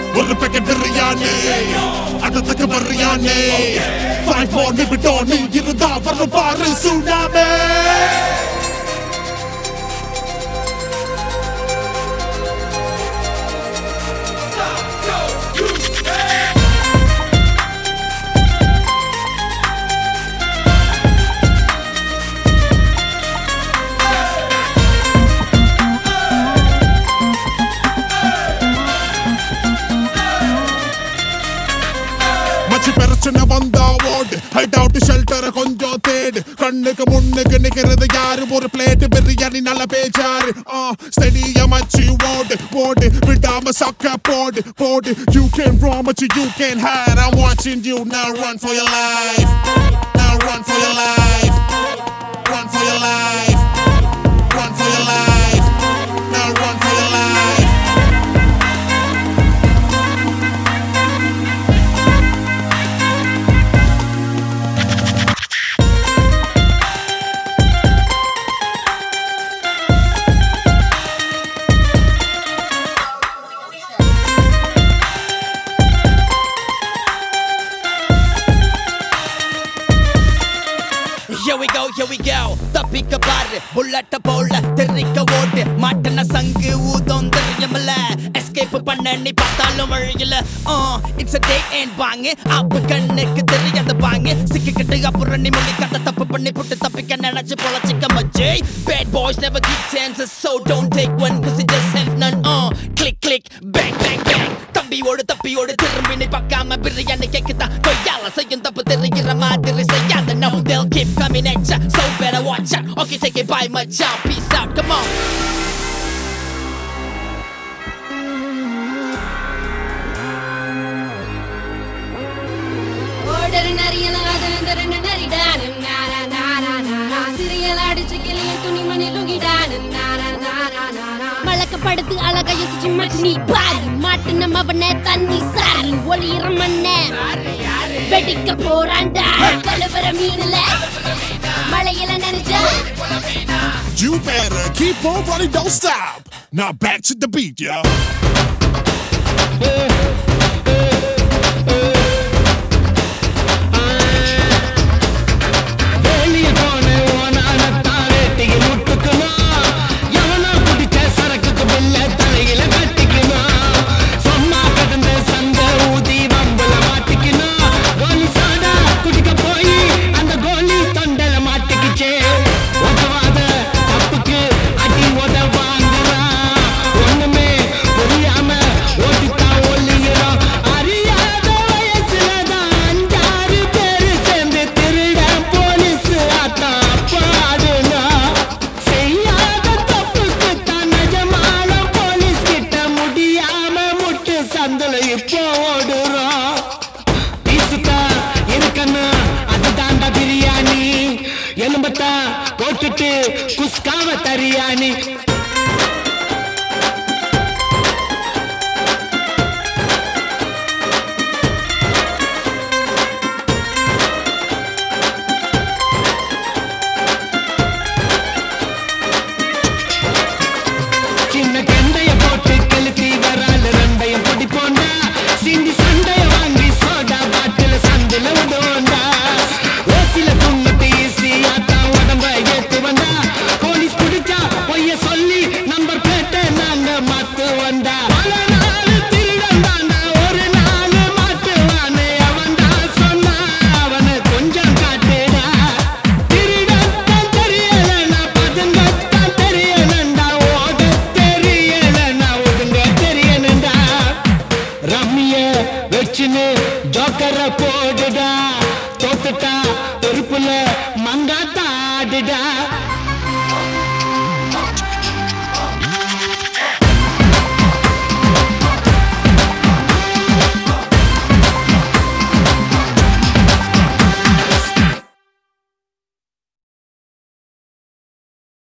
ஒரு பேக்கெட் பிரியாணி அடுத்துக்கு biryani five more நிமிடோ நீ இருந்தா வரும் பாரு சுனாமே மச்சி பிரச்சனை வந்தா ஓடு ஹைட் அவுட் ஷெல்டர் கொஞ்சம் தேடு கண்ணுக்கு முன்னுக்கு நிக்கிறது யாரு ஒரு பிளேட் பிரியாணி நல்ல பேச்சாரு ஆ ஸ்டெடியா மச்சி ஓடு ஓடு விடாம சக்க போடு போடு you can run but you can hide I'm watching you now run for your life now run for your life run for your life run for your life now run for your life Here we go, here we go தப்பிக்க பாரு புல்லட்ட போல தெரிக்க ஓட்டு மாட்டின சங்கு ஊதம் தெரியுமில்ல escape பண்ண நீ பார்த்தாலும் வழியில இட்ஸ் a day and வாங்க அப்பு கண்ணுக்கு தெரியாத வாங்க சிக்கிக்கிட்டு அப்புறம் நீ மொழி கத்த தப்பு பண்ணி புட்டு தப்பிக்க நினைச்சு பொழச்சிக்க மச்சே bad boys never give chances so don't take one cause it just have none uh click click bang bang bang தம்பியோடு தப்பியோடு திரும்பி நீ பார்க்காம பிரியாணி கேக்குதா கொய்யால செய்யும் தப்பு தெரிகிற மாதிரி செய்யாத no they'll keep coming at ya so better watch out okay take it by my job peace out come on ஓடரு நரியல அதனந்த ரெண்டு நரிடானு நாரா நாரா நாரா சிறியல் அடிச்சு கிளிய துணிமணி லுங்கிடானு நாரா நாரா நாரா வழக்கப்படுத்து அழகா யோசிச்சு மச்சு நீ பாரு மாட்டு நம்ம அவனை தண்ணி சாரி ஒளியிற மண்ண வெடிக்க போறான்டா கலவர மீன்ல மழையில நினைச்சா You better keep on running, don't stop. Now back to the beat, yo. வெளிய போன ஓனானத்தாலே திகி முட்டுக்குமா எவனா குடிச்ச சரக்குக்கு பில்ல தலையில கட்டிக்குமா சும்மா கடந்த சந்த ஊதி வம்புல மாட்டிக்கினா கோலி சாடா குடிக்க போய் அந்த கோலி தொண்டல மாட்டிக்கிச்சே ஒத்தவாத தப்புக்கு அடி உத வாங்குறான் ஒண்ணுமே புரியாம ஓடித்தான் ஒல்லிகிறான் அறியாத வயசுலதான் அஞ்சாறு பேரு சேர்ந்து திருட போலீஸ் ஆட்டம் பாடுனா செய்யாத தப்புக்கு தான் நிஜமான போலீஸ் கிட்ட முடியாம முட்டு சந்தல இப்போ ஓடுறோம் பீசுக்கா இருக்கன்னு அதுதாண்டா பிரியாணி எலும்பத்தா போட்டுட்டு குஸ்காவ தரியாணி சின்ன கெண்டைய போட்டு கெளுத்தி வரால ரெண்டையும் பொடி போண்டா சிந்தி சண்டைய வாங்கி சோடா பாட்டில சந்தில விடுவோண்டா ஓசில துண்ணத்து ஈஸியா தான் உடம்ப ஏத்து வந்தா போலீஸ் பிடிச்சா பொய்ய சொல்லி நம்பர் பிளேட்ட நாங்க மாத்து வந்தா பல